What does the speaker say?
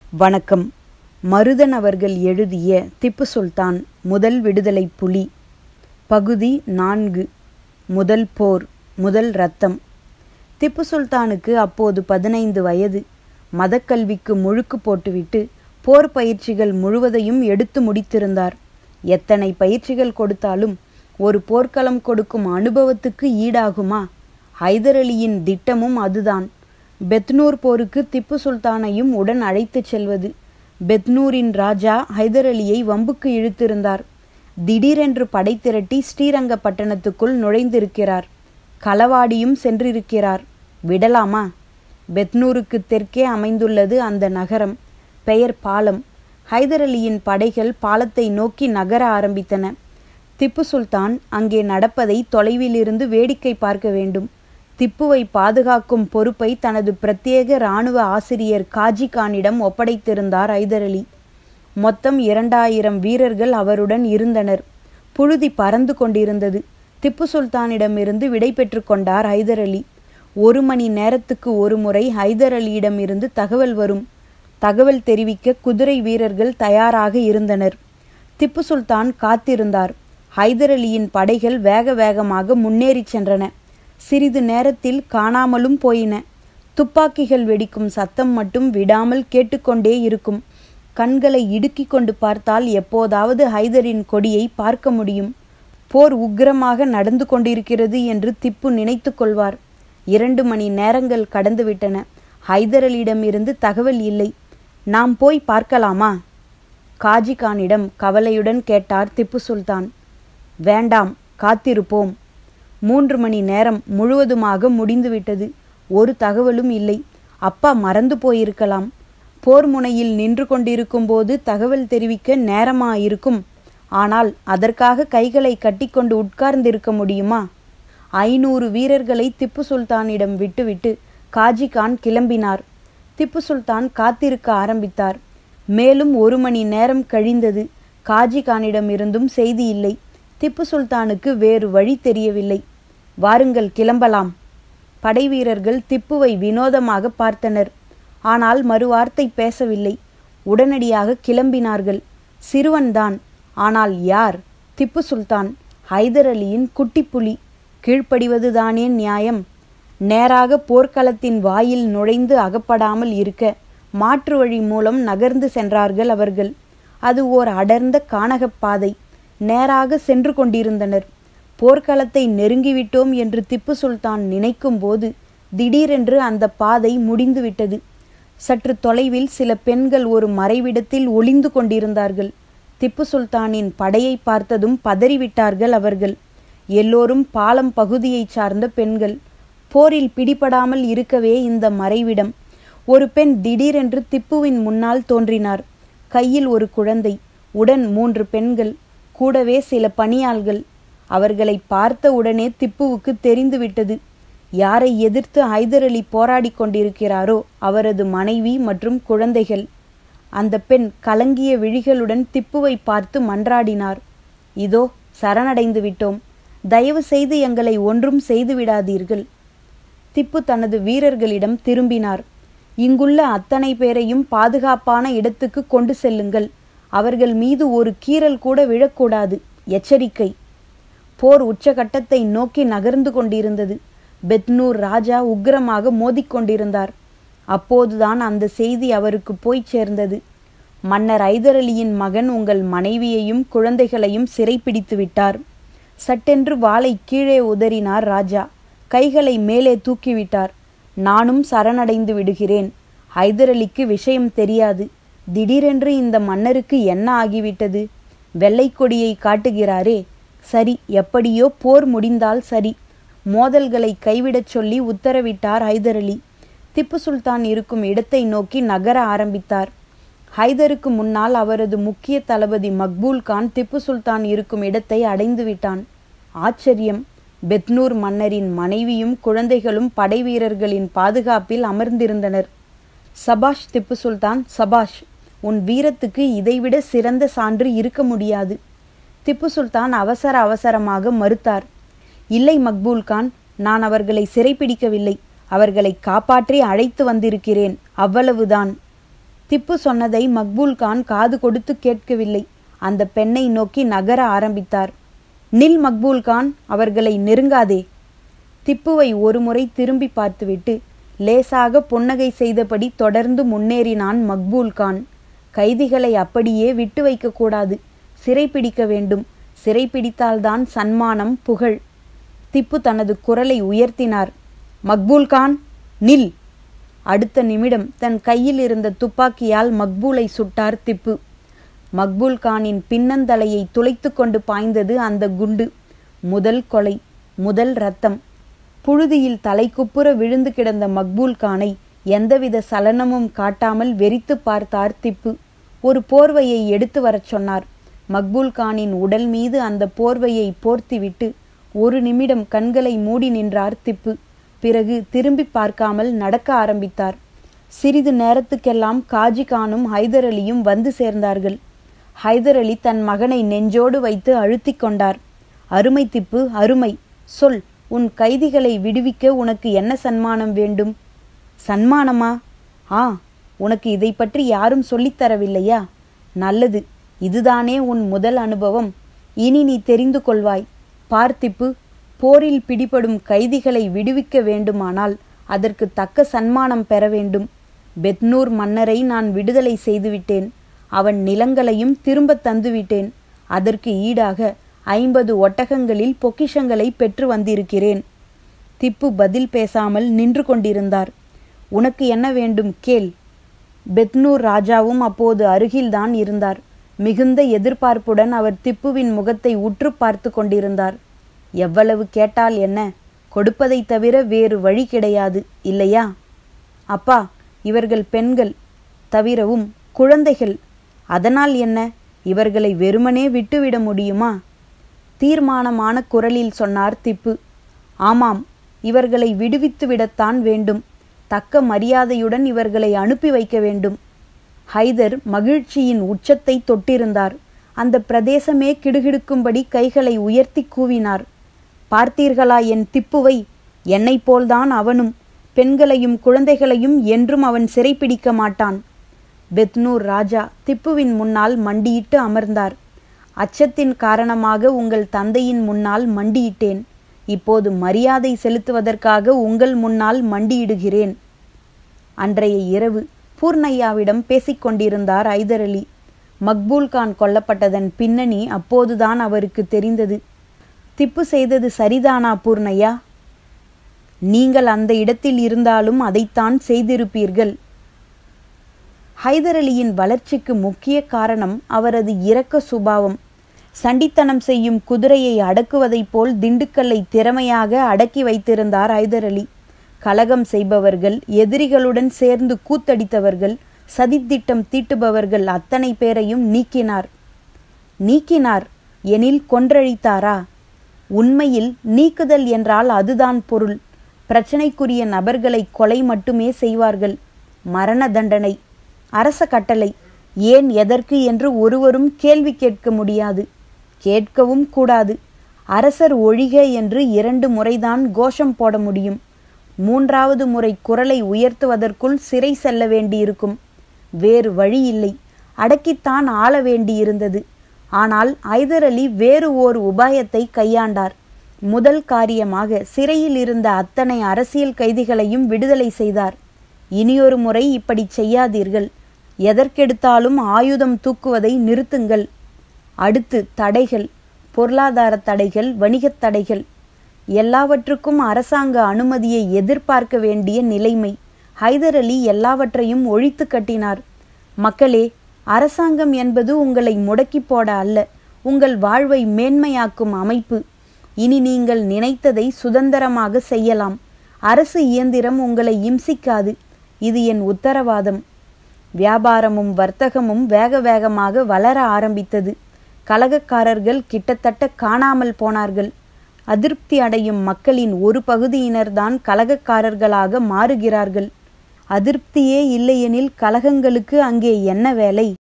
வணக்கம் மருதன் அவர்கள் எழுதிய திப்பு சுல்தான் முதல் விடுதலை புலி பகுதி நான்கு முதல் போர் முதல் ரத்தம் திப்பு சுல்தானுக்கு அப்போது பதினைந்து வயது மதக்கல்விக்கு முழுக்கு போட்டுவிட்டு போர் பயிற்சிகள் முழுவதையும் எடுத்து முடித்திருந்தார் எத்தனை பயிற்சிகள் கொடுத்தாலும் ஒரு போர்க்களம் கொடுக்கும் அனுபவத்துக்கு ஈடாகுமா ஹைதர் அலியின் திட்டமும் அதுதான் பெத்னூர் போருக்கு திப்பு சுல்தானையும் உடன் அழைத்துச் செல்வது பெத்னூரின் ராஜா ஹைதர் அலியை வம்புக்கு இழுத்திருந்தார் திடீரென்று படை திரட்டி ஸ்ரீரங்கப்பட்டணத்துக்குள் நுழைந்திருக்கிறார் களவாடியும் சென்றிருக்கிறார் விடலாமா பெத்னூருக்கு தெற்கே அமைந்துள்ளது அந்த நகரம் பெயர் பாலம் ஹைதர் அலியின் படைகள் பாலத்தை நோக்கி நகர ஆரம்பித்தன திப்பு சுல்தான் அங்கே நடப்பதை தொலைவிலிருந்து வேடிக்கை பார்க்க வேண்டும் திப்புவை பாதுகாக்கும் பொறுப்பை தனது பிரத்யேக இராணுவ ஆசிரியர் காஜி கானிடம் ஒப்படைத்திருந்தார் ஐதர் அலி மொத்தம் இரண்டாயிரம் வீரர்கள் அவருடன் இருந்தனர் புழுதி பறந்து கொண்டிருந்தது திப்பு சுல்தானிடமிருந்து விடை பெற்று கொண்டார் ஹைதர் அலி ஒரு மணி நேரத்துக்கு ஒரு முறை ஹைதர் அலியிடமிருந்து தகவல் வரும் தகவல் தெரிவிக்க குதிரை வீரர்கள் தயாராக இருந்தனர் திப்பு சுல்தான் காத்திருந்தார் ஹைதர் அலியின் படைகள் வேக வேகமாக முன்னேறிச் சென்றன சிறிது நேரத்தில் காணாமலும் போயின துப்பாக்கிகள் வெடிக்கும் சத்தம் மட்டும் விடாமல் கேட்டுக்கொண்டே இருக்கும் கண்களை இடுக்கிக் கொண்டு பார்த்தால் எப்போதாவது ஹைதரின் கொடியை பார்க்க முடியும் போர் உக்கிரமாக நடந்து கொண்டிருக்கிறது என்று திப்பு நினைத்து கொள்வார் இரண்டு மணி நேரங்கள் கடந்துவிட்டன ஹைதர் அலியிடமிருந்து தகவல் இல்லை நாம் போய் பார்க்கலாமா காஜிகானிடம் கவலையுடன் கேட்டார் திப்பு சுல்தான் வேண்டாம் காத்திருப்போம் மூன்று மணி நேரம் முழுவதுமாக முடிந்துவிட்டது ஒரு தகவலும் இல்லை அப்பா மறந்து போயிருக்கலாம் போர் முனையில் நின்று கொண்டிருக்கும் போது தகவல் தெரிவிக்க நேரமா இருக்கும் ஆனால் அதற்காக கைகளை கட்டிக்கொண்டு உட்கார்ந்திருக்க முடியுமா ஐநூறு வீரர்களை திப்பு சுல்தானிடம் விட்டுவிட்டு காஜிகான் கிளம்பினார் திப்பு சுல்தான் காத்திருக்க ஆரம்பித்தார் மேலும் ஒரு மணி நேரம் கழிந்தது காஜிகானிடமிருந்தும் செய்தி இல்லை திப்பு சுல்தானுக்கு வேறு வழி தெரியவில்லை வாருங்கள் கிளம்பலாம் படைவீரர்கள் திப்புவை வினோதமாக பார்த்தனர் ஆனால் மறுவார்த்தை பேசவில்லை உடனடியாக கிளம்பினார்கள் சிறுவன்தான் ஆனால் யார் திப்பு சுல்தான் ஹைதர் அலியின் குட்டிப்புலி கீழ்ப்படிவதுதானே நியாயம் நேராக போர்க்களத்தின் வாயில் நுழைந்து அகப்படாமல் இருக்க மாற்று வழி மூலம் நகர்ந்து சென்றார்கள் அவர்கள் அது ஓர் அடர்ந்த கானகப்பாதை நேராக சென்று கொண்டிருந்தனர் போர்க்களத்தை நெருங்கிவிட்டோம் என்று திப்பு சுல்தான் நினைக்கும் போது திடீரென்று அந்த பாதை முடிந்துவிட்டது சற்று தொலைவில் சில பெண்கள் ஒரு மறைவிடத்தில் ஒளிந்து கொண்டிருந்தார்கள் திப்பு சுல்தானின் படையை பார்த்ததும் பதறிவிட்டார்கள் அவர்கள் எல்லோரும் பாலம் பகுதியைச் சார்ந்த பெண்கள் போரில் பிடிபடாமல் இருக்கவே இந்த மறைவிடம் ஒரு பெண் திடீரென்று திப்புவின் முன்னால் தோன்றினார் கையில் ஒரு குழந்தை உடன் மூன்று பெண்கள் கூடவே சில பணியாள்கள் அவர்களை பார்த்த உடனே திப்புவுக்கு தெரிந்துவிட்டது யாரை எதிர்த்து ஹைதர் அலி போராடி கொண்டிருக்கிறாரோ அவரது மனைவி மற்றும் குழந்தைகள் அந்த பெண் கலங்கிய விழிகளுடன் திப்புவை பார்த்து மன்றாடினார் இதோ சரணடைந்து விட்டோம் தயவு செய்து எங்களை ஒன்றும் செய்து விடாதீர்கள் திப்பு தனது வீரர்களிடம் திரும்பினார் இங்குள்ள அத்தனை பேரையும் பாதுகாப்பான இடத்துக்கு கொண்டு செல்லுங்கள் அவர்கள் மீது ஒரு கீறல் கூட விழக்கூடாது எச்சரிக்கை போர் உச்சகட்டத்தை நோக்கி நகர்ந்து கொண்டிருந்தது பெத்னூர் ராஜா உக்கிரமாக மோதிக்கொண்டிருந்தார் அப்போதுதான் அந்த செய்தி அவருக்கு போய் சேர்ந்தது மன்னர் ஐதர் அலியின் மகன் உங்கள் மனைவியையும் குழந்தைகளையும் சிறைப்பிடித்து விட்டார் சட்டென்று வாளை கீழே உதறினார் ராஜா கைகளை மேலே தூக்கிவிட்டார் நானும் சரணடைந்து விடுகிறேன் ஹைதர் அலிக்கு விஷயம் தெரியாது திடீரென்று இந்த மன்னருக்கு என்ன ஆகிவிட்டது வெள்ளை கொடியை காட்டுகிறாரே சரி எப்படியோ போர் முடிந்தால் சரி மோதல்களை கைவிடச் சொல்லி உத்தரவிட்டார் ஹைதர் அலி திப்பு சுல்தான் இருக்கும் இடத்தை நோக்கி நகர ஆரம்பித்தார் ஹைதருக்கு முன்னால் அவரது முக்கிய தளபதி மக்பூல் கான் திப்பு சுல்தான் இருக்கும் இடத்தை அடைந்து விட்டான் ஆச்சரியம் பெத்னூர் மன்னரின் மனைவியும் குழந்தைகளும் படைவீரர்களின் பாதுகாப்பில் அமர்ந்திருந்தனர் சபாஷ் திப்பு சுல்தான் சபாஷ் உன் வீரத்துக்கு இதைவிட சிறந்த சான்று இருக்க முடியாது திப்பு சுல்தான் அவசர அவசரமாக மறுத்தார் இல்லை மக்பூல் கான் நான் அவர்களை சிறைப்பிடிக்கவில்லை அவர்களை காப்பாற்றி அழைத்து வந்திருக்கிறேன் அவ்வளவுதான் திப்பு சொன்னதை மக்பூல் கான் காது கொடுத்து கேட்கவில்லை அந்த பெண்ணை நோக்கி நகர ஆரம்பித்தார் நில் மக்பூல் கான் அவர்களை நெருங்காதே திப்புவை ஒருமுறை திரும்பி பார்த்துவிட்டு லேசாக புன்னகை செய்தபடி தொடர்ந்து முன்னேறினான் மக்பூல் கான் கைதிகளை அப்படியே விட்டு வைக்கக்கூடாது சிறைப்பிடிக்க வேண்டும் சிறைப்பிடித்தால்தான் சன்மானம் புகழ் திப்பு தனது குரலை உயர்த்தினார் மக்பூல் கான் நில் அடுத்த நிமிடம் தன் கையில் இருந்த துப்பாக்கியால் மக்பூலை சுட்டார் திப்பு மக்பூல் கானின் பின்னந்தலையை துளைத்து கொண்டு பாய்ந்தது அந்த குண்டு முதல் கொலை முதல் ரத்தம் புழுதியில் தலைக்குப்புற விழுந்து கிடந்த மக்பூல் கானை எந்தவித சலனமும் காட்டாமல் வெறித்து பார்த்தார் திப்பு ஒரு போர்வையை எடுத்து வரச் சொன்னார் மக்பூல் கானின் உடல் மீது அந்த போர்வையை போர்த்திவிட்டு ஒரு நிமிடம் கண்களை மூடி நின்றார் திப்பு பிறகு திரும்பி பார்க்காமல் நடக்க ஆரம்பித்தார் சிறிது நேரத்துக்கெல்லாம் காஜி கானும் ஹைதர் அலியும் வந்து சேர்ந்தார்கள் ஹைதர் அலி தன் மகனை நெஞ்சோடு வைத்து அழுத்திக் கொண்டார் அருமை திப்பு அருமை சொல் உன் கைதிகளை விடுவிக்க உனக்கு என்ன சன்மானம் வேண்டும் சன்மானமா ஆ உனக்கு இதை பற்றி யாரும் சொல்லித்தரவில்லையா நல்லது இதுதானே உன் முதல் அனுபவம் இனி நீ தெரிந்து கொள்வாய் பார்த்திப்பு போரில் பிடிபடும் கைதிகளை விடுவிக்க வேண்டுமானால் அதற்கு தக்க சன்மானம் பெற வேண்டும் பெத்னூர் மன்னரை நான் விடுதலை செய்துவிட்டேன் அவன் நிலங்களையும் திரும்பத் தந்துவிட்டேன் அதற்கு ஈடாக ஐம்பது ஒட்டகங்களில் பொக்கிஷங்களை பெற்று வந்திருக்கிறேன் திப்பு பதில் பேசாமல் நின்று கொண்டிருந்தார் உனக்கு என்ன வேண்டும் கேள் பெத்னூர் ராஜாவும் அப்போது அருகில்தான் இருந்தார் மிகுந்த எதிர்பார்ப்புடன் அவர் திப்புவின் முகத்தை உற்று பார்த்து கொண்டிருந்தார் எவ்வளவு கேட்டால் என்ன கொடுப்பதைத் தவிர வேறு வழி கிடையாது இல்லையா அப்பா இவர்கள் பெண்கள் தவிரவும் குழந்தைகள் அதனால் என்ன இவர்களை வெறுமனே விட்டுவிட முடியுமா தீர்மானமான குரலில் சொன்னார் திப்பு ஆமாம் இவர்களை விடுவித்து விடத்தான் வேண்டும் தக்க மரியாதையுடன் இவர்களை அனுப்பி வைக்க வேண்டும் ஹைதர் மகிழ்ச்சியின் உச்சத்தை தொட்டிருந்தார் அந்த பிரதேசமே கிடுகிடுக்கும்படி கைகளை உயர்த்தி கூவினார் பார்த்தீர்களா என் திப்புவை என்னைப் போல்தான் அவனும் பெண்களையும் குழந்தைகளையும் என்றும் அவன் சிறைப்பிடிக்க மாட்டான் பெத்னூர் ராஜா திப்புவின் முன்னால் மண்டியிட்டு அமர்ந்தார் அச்சத்தின் காரணமாக உங்கள் தந்தையின் முன்னால் மண்டியிட்டேன் இப்போது மரியாதை செலுத்துவதற்காக உங்கள் முன்னால் மண்டியிடுகிறேன் அன்றைய இரவு பூர்ணையாவிடம் பேசிக் கொண்டிருந்தார் ஐதர் அலி மக்பூல் கான் கொல்லப்பட்டதன் பின்னணி அப்போதுதான் அவருக்கு தெரிந்தது திப்பு செய்தது சரிதானா பூர்ணையா நீங்கள் அந்த இடத்தில் இருந்தாலும் அதைத்தான் செய்திருப்பீர்கள் ஹைதர் அலியின் வளர்ச்சிக்கு முக்கிய காரணம் அவரது இரக்க சுபாவம் சண்டித்தனம் செய்யும் குதிரையை அடக்குவதைப் போல் திண்டுக்கல்லை திறமையாக அடக்கி வைத்திருந்தார் ஹைதர் அலி கலகம் செய்பவர்கள் எதிரிகளுடன் சேர்ந்து கூத்தடித்தவர்கள் சதித்திட்டம் தீட்டுபவர்கள் அத்தனை பேரையும் நீக்கினார் நீக்கினார் எனில் கொன்றழித்தாரா உண்மையில் நீக்குதல் என்றால் அதுதான் பொருள் பிரச்சனைக்குரிய நபர்களை கொலை மட்டுமே செய்வார்கள் மரண தண்டனை அரச கட்டளை ஏன் எதற்கு என்று ஒருவரும் கேள்வி கேட்க முடியாது கேட்கவும் கூடாது அரசர் ஒழிக என்று இரண்டு முறைதான் கோஷம் போட முடியும் மூன்றாவது முறை குரலை உயர்த்துவதற்குள் சிறை செல்ல வேண்டியிருக்கும் வேறு வழி இல்லை அடக்கித்தான் ஆள வேண்டியிருந்தது ஆனால் ஐதர் அலி வேறு ஓர் உபாயத்தை கையாண்டார் முதல் காரியமாக சிறையில் இருந்த அத்தனை அரசியல் கைதிகளையும் விடுதலை செய்தார் இனியொரு முறை இப்படி செய்யாதீர்கள் எதற்கெடுத்தாலும் ஆயுதம் தூக்குவதை நிறுத்துங்கள் அடுத்து தடைகள் பொருளாதார தடைகள் வணிகத் தடைகள் எல்லாவற்றுக்கும் அரசாங்க அனுமதியை எதிர்பார்க்க வேண்டிய நிலைமை ஹைதர் அலி எல்லாவற்றையும் ஒழித்து கட்டினார் மக்களே அரசாங்கம் என்பது உங்களை முடக்கி போட அல்ல உங்கள் வாழ்வை மேன்மையாக்கும் அமைப்பு இனி நீங்கள் நினைத்ததை சுதந்திரமாக செய்யலாம் அரசு இயந்திரம் உங்களை இம்சிக்காது இது என் உத்தரவாதம் வியாபாரமும் வர்த்தகமும் வேக வேகமாக வளர ஆரம்பித்தது கலகக்காரர்கள் கிட்டத்தட்ட காணாமல் போனார்கள் அதிருப்தி அடையும் மக்களின் ஒரு பகுதியினர்தான் கலகக்காரர்களாக மாறுகிறார்கள் அதிருப்தியே இல்லையெனில் கலகங்களுக்கு அங்கே என்ன வேலை